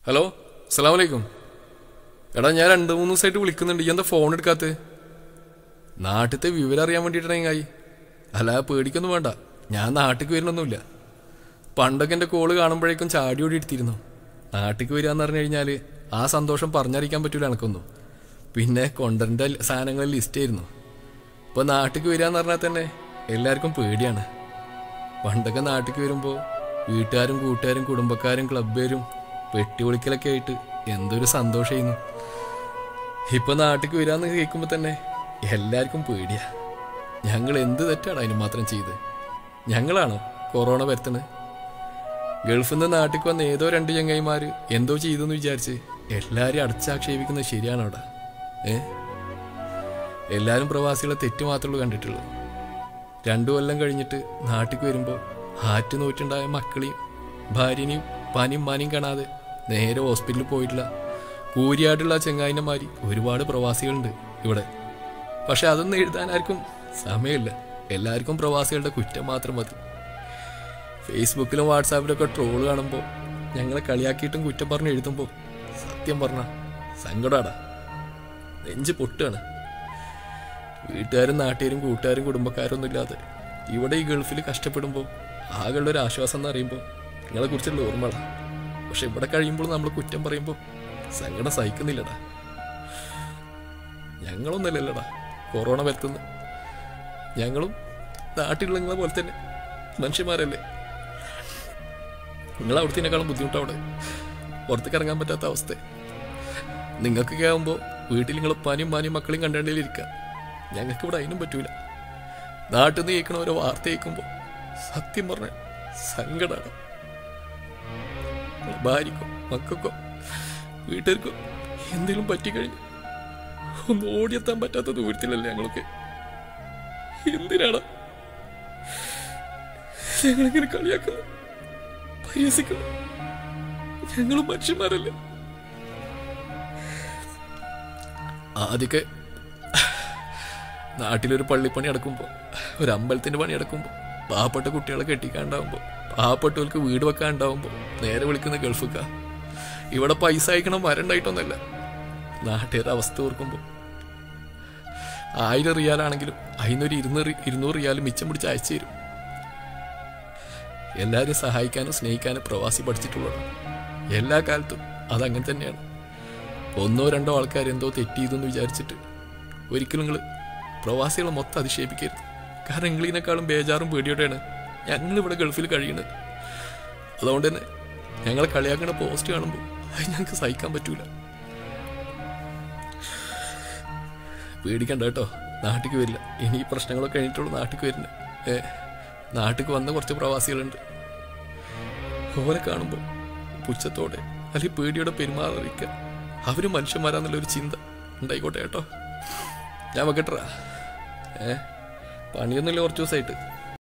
hello അസ്സലാമു അലൈക്കും എടാ ഞാൻ രണ്ട് മൂന്ന് ദിവസമായിട്ട് വിളിക്കുന്നുണ്ട് ഈ എന്താ ഫോൺ എടുക്കാത്ത നാട്ടിലത്തെ വിവരം അറിയാൻ വേണ്ടിയിട്ടായി അല്ല പേടിക്കൊന്നും വേണ്ട ഞാൻ നാട്ടിലേക്ക് വരുന്നൊന്നുമില്ല പണ്ടൊക്കെ എൻ്റെ കോള് കാണുമ്പോഴേക്കും ചാടി ഓടി എടുത്തിരുന്നു നാട്ടിലേക്ക് വരിക എന്ന് പറഞ്ഞു കഴിഞ്ഞാൽ ആ സന്തോഷം പറഞ്ഞറിയിക്കാൻ പറ്റൂല എനക്കൊന്നും പിന്നെ കൊണ്ടറിൻ്റെ സാധനങ്ങൾ ലിസ്റ്റ് ആയിരുന്നു ഇപ്പോൾ നാട്ടിലേക്ക് വരിക എന്ന് പറഞ്ഞാൽ തന്നെ എല്ലാവർക്കും പേടിയാണ് പണ്ടൊക്കെ നാട്ടിലേക്ക് വരുമ്പോൾ വീട്ടുകാരും കൂട്ടുകാരും കുടുംബക്കാരും ക്ലബ്ബേരും വെട്ടിപൊളിക്കലൊക്കെ ആയിട്ട് എന്തൊരു സന്തോഷമായിരുന്നു ഇപ്പൊ നാട്ടിലേക്ക് വരാന്ന് കേൾക്കുമ്പോൾ തന്നെ എല്ലാവർക്കും പേടിയാ ഞങ്ങൾ എന്ത് തെറ്റാണ് അതിന് മാത്രം ചെയ്ത് ഞങ്ങളാണോ കൊറോണ വരുത്തുന്നത് ഗൾഫിൽ നിന്ന് നാട്ടിലേക്ക് വന്ന ഏതോ രണ്ട് ചങ്ങായിമാര് എന്തോ ചെയ്തെന്ന് വിചാരിച്ച് എല്ലാവരും അടച്ചാക്ഷേപിക്കുന്നത് ശരിയാണോ അവിടെ ഏ എല്ലാവരും പ്രവാസികളെ തെറ്റ് മാത്രമേ കണ്ടിട്ടുള്ളൂ രണ്ടു കൊല്ലം കഴിഞ്ഞിട്ട് നാട്ടിലേക്ക് വരുമ്പോൾ ആറ്റ് നോറ്റുണ്ടായ മക്കളെയും ഭാര്യനെയും പനിയും മാനിയും കാണാതെ നേരെ ഹോസ്പിറ്റലിൽ പോയിട്ടില്ല കൂരിയായിട്ടുള്ള ചെങ്ങായിനമാരി ഒരുപാട് പ്രവാസികളുണ്ട് ഇവിടെ പക്ഷെ അതൊന്നും എഴുതാൻ ആർക്കും സമയമില്ല എല്ലാവർക്കും പ്രവാസികളുടെ കുറ്റം മാത്രം മതി ഫേസ്ബുക്കിലും വാട്സാപ്പിലൊക്കെ ട്രോള് കാണുമ്പോൾ ഞങ്ങളെ കളിയാക്കിയിട്ടും കുറ്റം പറഞ്ഞ് എഴുതുമ്പോൾ സത്യം പറഞ്ഞ സങ്കടാടാ നെഞ്ച് പൊട്ടുകയാണ് വീട്ടുകാരും നാട്ടുകാരും കൂട്ടുകാരും കുടുംബക്കാരും ഒന്നും ഇല്ലാതെ ഇവിടെ ഈ ഗൾഫിൽ കഷ്ടപ്പെടുമ്പോൾ ആകെയുള്ള ഒരു ആശ്വാസം എന്ന് പറയുമ്പോൾ നിങ്ങളെ കുറിച്ചുള്ള ഓർമ്മകളാ പക്ഷെ ഇവിടെ കഴിയുമ്പോൾ നമ്മൾ കുറ്റം പറയുമ്പോൾ സങ്കടം സഹിക്കുന്നില്ലടാ ഞങ്ങളൊന്നല്ലല്ലടാ കൊറോണ വരുത്തുന്നത് ഞങ്ങളും നാട്ടിലുള്ള നിങ്ങളെ പോലെ തന്നെ മനുഷ്യന്മാരല്ലേ നിങ്ങൾ അവിടുത്തേക്കാളും ബുദ്ധിമുട്ടാ അവിടെ പുറത്തേക്ക് ഇറങ്ങാൻ പറ്റാത്ത അവസ്ഥ നിങ്ങൾക്കൊക്കെ ആകുമ്പോൾ വീട്ടിൽ നിങ്ങൾ പനിയും മാനിയും മക്കളെയും കണ്ടേണ്ടിയിരിക്കുക ഞങ്ങൾക്ക് ഇവിടെ അതിനും പറ്റൂല നാട്ടിൽ നിന്ന് കേൾക്കണ ഓരോ വാർത്ത കേൾക്കുമ്പോൾ സത്യം പറഞ്ഞ സങ്കടമാണ് നമ്മളെ ഭാര്യക്കോ മക്കൾക്കോ വീട്ടുകാർക്കോ എന്തെങ്കിലും പറ്റിക്കഴിഞ്ഞു ഒന്ന് ഓടിയെത്താൻ പറ്റാത്ത ദൂരത്തിലല്ലേ ഞങ്ങൾക്ക് എന്തിനാണ് ഞങ്ങളിങ്ങനെ കളിയാക്കുന്നു പരിഹസിക്കുന്നു ഞങ്ങളും മനുഷ്യന്മാരല്ലേ ആദ്യമൊക്കെ നാട്ടിലൊരു പള്ളിപ്പണി നടക്കുമ്പോൾ ഒരു അമ്പലത്തിന്റെ പണി നടക്കുമ്പോൾ പാവപ്പെട്ട കുട്ടികളെ കെട്ടിക്കാണ്ടാവുമ്പോൾ പാവപ്പെട്ടവർക്ക് വീട് വെക്കാണ്ടാവുമ്പോൾ നേരെ വിളിക്കുന്ന ഗൾഫുക്ക ഇവിടെ പൈസ അയക്കണം വരണ്ടായിട്ടൊന്നല്ല നാട്ടുകാരുടെ അവസ്ഥ ഓർക്കുമ്പോൾ ആയിരം റിയാലാണെങ്കിലും അതിനൊരു ഇരുന്നൂറ് ഇരുന്നൂറ് റിയാൽ മിച്ചം പിടിച്ച് അയച്ചു തരും എല്ലാവരും സഹായിക്കാനും സ്നേഹിക്കാനും പ്രവാസി പഠിച്ചിട്ടുള്ളതാണ് എല്ലാ കാലത്തും അതങ്ങനെ തന്നെയാണ് ഒന്നോ രണ്ടോ ആൾക്കാർ എന്തോ തെറ്റ് ചെയ്തെന്ന് വിചാരിച്ചിട്ട് ഒരിക്കലും നിങ്ങൾ പ്രവാസികളെ മൊത്തം അധിക്ഷേപിക്കരുത് കാരണം നിങ്ങളിനേക്കാളും ബേജാറും പേടിയോടെയാണ് ഞങ്ങൾ ഇവിടെ ഗൾഫിൽ കഴിയുന്നത് അതുകൊണ്ട് തന്നെ ഞങ്ങളെ കളിയാക്കുന്ന പോസ്റ്റ് കാണുമ്പോൾ അത് ഞങ്ങൾക്ക് സഹിക്കാൻ പറ്റൂല പേടിക്കണ്ട കേട്ടോ നാട്ടിക്ക് വരില്ല ഇനി ഈ പ്രശ്നങ്ങളൊക്കെ കഴിഞ്ഞിട്ടുള്ളൂ നാട്ടിക്ക് വരുന്നത് ഏ നാട്ടിക്ക് വന്ന കുറച്ച് പ്രവാസികളുണ്ട് ഓരെ കാണുമ്പോൾ പുച്ഛത്തോടെ അല്ലെങ്കിൽ പേടിയോടെ പെരുമാറിയിരിക്കുക അവര് മനുഷ്യന്മാരാന്നുള്ള ഒരു ചിന്ത ഉണ്ടായിക്കോട്ടെ കേട്ടോ ഞാൻ വെക്കട്ടാ ഏ പണിയൊന്നുമില്ല കുറച്ച് ദിവസമായിട്ട്